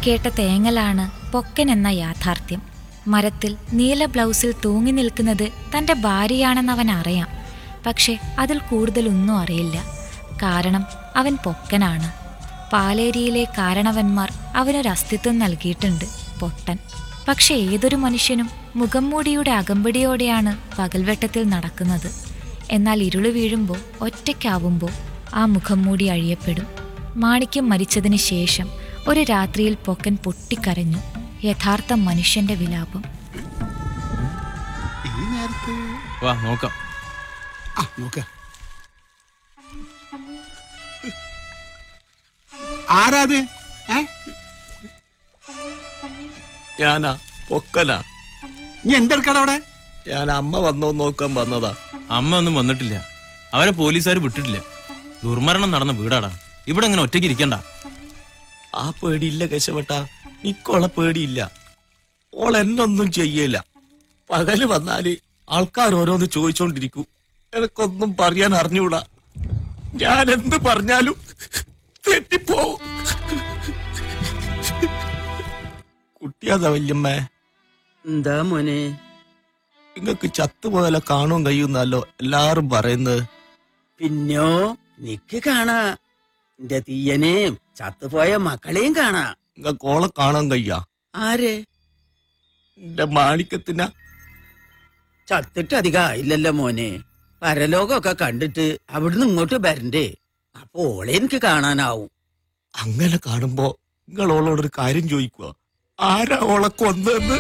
കേട്ട തേങ്ങലാണ് പൊക്കൻ എന്ന യാഥാർത്ഥ്യം മരത്തിൽ നീല ബ്ലൗസിൽ തൂങ്ങി നിൽക്കുന്നത് തന്റെ ഭാര്യയാണെന്ന് അവൻ അറിയാം പക്ഷെ അതിൽ കൂടുതലൊന്നും അറിയില്ല കാരണം അവൻ പൊക്കനാണ് പാലേരിയിലെ കാരണവന്മാർ അവനൊരു അസ്തിത്വം നൽകിയിട്ടുണ്ട് പൊട്ടൻ പക്ഷെ ഏതൊരു മനുഷ്യനും മുഖംമൂടിയുടെ അകമ്പടിയോടെയാണ് പകൽവെട്ടത്തിൽ നടക്കുന്നത് എന്നാൽ ഇരുള് വീഴുമ്പോൾ ഒറ്റയ്ക്കാവുമ്പോൾ ആ മുഖംമൂടി അഴിയപ്പെടും മാണിക്യം മരിച്ചതിന് ശേഷം ഒരു രാത്രിയിൽ പൊക്കൻ പൊട്ടിക്കരഞ്ഞു യഥാർത്ഥ മനുഷ്യന്റെ വിലാപം ഈ നേരത്ത് വാ നോക്കാം ആ നോക്ക ആരാത് ഏ ഞാനാ പൊക്കനാ നീ എന്തെടുക്കട അവിടെ ഞാൻ അമ്മ വന്നോ നോക്കാൻ വന്നതാ അമ്മ ഒന്നും വന്നിട്ടില്ല അവരെ പോലീസുകാർ വിട്ടിട്ടില്ല ദുർമരണം നടന്ന വീടാടാ ഇവിടെ അങ്ങനെ ഒറ്റയ്ക്ക് ഇരിക്കണ്ട ആ പേടിയില്ല കേശവട്ട നിക്കോളെ പേടിയില്ല ഓൾ എന്നൊന്നും ചെയ്യേല പകല് വന്നാല് ആൾക്കാർ ഓരോന്ന് ചോദിച്ചോണ്ടിരിക്കൂ എനക്കൊന്നും പറയാൻ അറിഞ്ഞൂടാ ഞാൻ എന്ത് പറഞ്ഞാലും തെറ്റിപ്പോവും കുട്ടിയാതാ വല്യമ്മേ എന്താ മോനെ നിങ്ങക്ക് ചത്തുപോയാലോ കാണും കഴിയുന്നല്ലോ എല്ലാരും പറയുന്നത് പിന്നോ നിക്ക് കാണാ എന്റെ തീയനെയും ചത്തുപോയ മക്കളെയും കാണാ നിങ്ങക്ക് ഓളെ കാണാൻ കഴിയാ ആര് എന്റെ മാണിക്കത്തിന ചത്തിട്ട് അധികം ആയില്ലല്ലോ മോനെ പരലോകമൊക്കെ കണ്ടിട്ട് അവിടുന്ന് ഇങ്ങോട്ട് വരണ്ടേ അപ്പൊ ഓളെ എനിക്ക് കാണാനാവും അങ്ങനെ കാണുമ്പോ നിങ്ങൾ ഓളോടൊരു കാര്യം ചോദിക്കുക ആരാ ഓളെ കൊന്നെന്ന്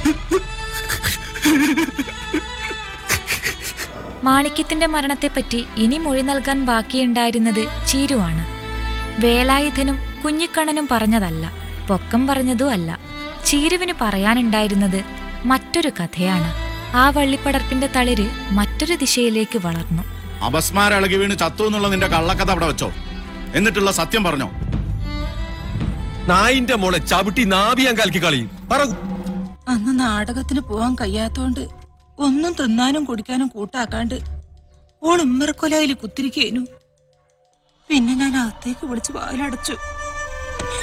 മാണിക്യത്തിന്റെ മരണത്തെപ്പറ്റി ഇനി മൊഴി നൽകാൻ ബാക്കിയുണ്ടായിരുന്നത് ചീരുവാണ് വേലായുധനും കുഞ്ഞിക്കണ്ണനും പറഞ്ഞതല്ല പൊക്കം പറഞ്ഞതും അല്ല ചീരുവിന് പറയാനുണ്ടായിരുന്നത് മറ്റൊരു കഥയാണ് ആ വള്ളിപ്പടർപ്പിന്റെ തളിര് മറ്റൊരു ദിശയിലേക്ക് വളർന്നു അപസ്മാരം ഇളകി വീണ് ചത്തു എന്നുള്ള നിന്റെ കള്ളക്കഥ അവിടെ വെച്ചോ എന്നിട്ടുള്ള സത്യം പറഞ്ഞോ നായിന്റെ മോളെ ചവിട്ടി നാവിയാൻ കലക്കി കളയും പറ അന്ന് നാടകത്തിന് പോവാൻ കഴിയാത്തോണ്ട് ഒന്നും തിന്നാനും കുടിക്കാനും കൂട്ടാക്കാണ്ട് ഓൾ ഉമ്മറക്കൊലയിൽ കുത്തിരിക്കേനു പിന്നെ ഞാൻ അകത്തേക്ക് വിളിച്ച് വായിലടച്ചു